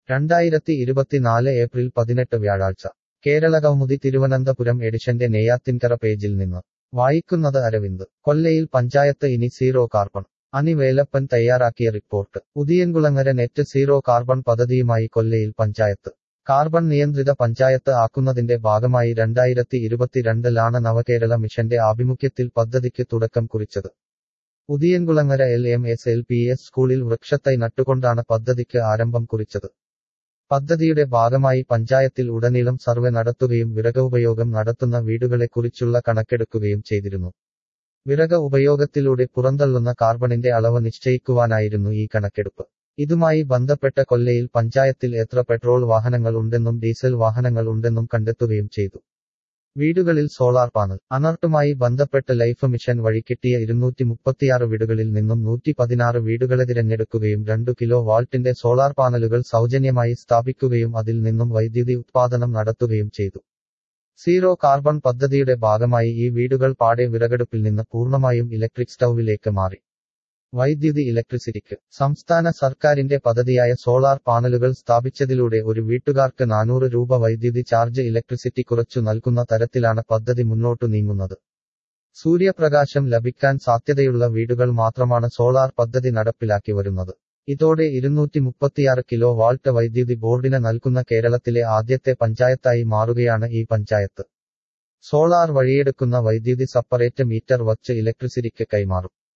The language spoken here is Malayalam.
രണ്ടായിരത്തി ഇരുപത്തിനാല് ഏപ്രിൽ പതിനെട്ട് വ്യാഴാഴ്ച കേരള കൗമുദി തിരുവനന്തപുരം എഡിഷന്റെ നെയ്യാത്തിൻകര പേജിൽ നിന്ന് വായിക്കുന്നത് അരവിന്ദ് കൊല്ലയിൽ പഞ്ചായത്ത് ഇനി സീറോ കാർബൺ അനി വേലപ്പൻ തയ്യാറാക്കിയ report Udiyankulangara net zero carbon പദ്ധതിയുമായി കൊല്ലയിൽ പഞ്ചായത്ത് കാർബൺ നിയന്ത്രിത പഞ്ചായത്ത് ആക്കുന്നതിന്റെ ഭാഗമായി രണ്ടായിരത്തി ഇരുപത്തിരണ്ടിലാണ് നവകേരള മിഷന്റെ ആഭിമുഖ്യത്തിൽ പദ്ധതിക്ക് തുടക്കം കുറിച്ചത് Udiyankulangara L M S L P S സ്കൂളിൽ വൃക്ഷത്തൈ നട്ടുകൊണ്ടാണ് പദ്ധതിക്ക് ആരംഭം കുറിച്ചത് പദ്ധതിയുടെ ഭാഗമായി പഞ്ചായത്തിൽ ഉടനീളം സർവേ നടത്തുകയും വിറക ഉപയോഗം നടത്തുന്ന വീടുകളെക്കുറിച്ചുള്ള കണക്കെടുക്കുകയും ചെയ്തിരുന്നു വിറക ഉപയോഗത്തിലൂടെ പുറന്തള്ളുന്ന കാർബണിന്റെ അളവ് നിശ്ചയിക്കുവാനായിരുന്നു ഈ കണക്കെടുപ്പ് ഇതുമായി ബന്ധപ്പെട്ട കൊല്ലയിൽ പഞ്ചായത്തിൽ എത്ര പെട്രോൾ വാഹനങ്ങൾ ഉണ്ടെന്നും ഡീസൽ വാഹനങ്ങൾ ഉണ്ടെന്നും കണ്ടെത്തുകയും ചെയ്തു വീടുകളിൽ സോളാർ പാനൽ അനർട്ടുമായി ബന്ധപ്പെട്ട് ലൈഫ് മിഷൻ വഴി കിട്ടിയ ഇരുന്നൂറ്റി മുപ്പത്തിയാറ് വീടുകളിൽ നിന്നും നൂറ്റി പതിനാറ് വീടുകളെ തിരഞ്ഞെടുക്കുകയും രണ്ടു കിലോ വാൾട്ടിന്റെ സോളാർ പാനലുകൾ സൗജന്യമായി സ്ഥാപിക്കുകയും അതിൽ നിന്നും വൈദ്യുതി ഉത്പാദനം നടത്തുകയും ചെയ്തു സീറോ കാർബൺ പദ്ധതിയുടെ ഭാഗമായി ഈ വീടുകൾ പാടെ വിറകടുപ്പിൽ നിന്ന് പൂർണ്ണമായും ഇലക്ട്രിക് സ്റ്റൗവിലേക്ക് മാറി വൈദ്യുതി ഇലക്ട്രിസിറ്റിക്ക് സംസ്ഥാന സർക്കാരിന്റെ പദ്ധതിയായ സോളാർ പാനലുകൾ സ്ഥാപിച്ചതിലൂടെ ഒരു വീട്ടുകാർക്ക് നാനൂറ് രൂപ വൈദ്യുതി ചാർജ് ഇലക്ട്രിസിറ്റി കുറച്ചു നൽകുന്ന തരത്തിലാണ് പദ്ധതി മുന്നോട്ടു നീങ്ങുന്നത് സൂര്യപ്രകാശം ലഭിക്കാൻ സാധ്യതയുള്ള വീടുകൾ മാത്രമാണ് സോളാർ പദ്ധതി നടപ്പിലാക്കി വരുന്നത് ഇതോടെ ഇരുന്നൂറ്റി മുപ്പത്തിയാറ് കിലോ വാൾട്ട് വൈദ്യുതി ബോർഡിന് നൽകുന്ന കേരളത്തിലെ ആദ്യത്തെ പഞ്ചായത്തായി മാറുകയാണ് ഈ പഞ്ചായത്ത് സോളാർ വഴിയെടുക്കുന്ന വൈദ്യുതി സപ്പറേറ്റ് മീറ്റർ വച്ച് ഇലക്ട്രിസിറ്റിക്ക് കൈമാറും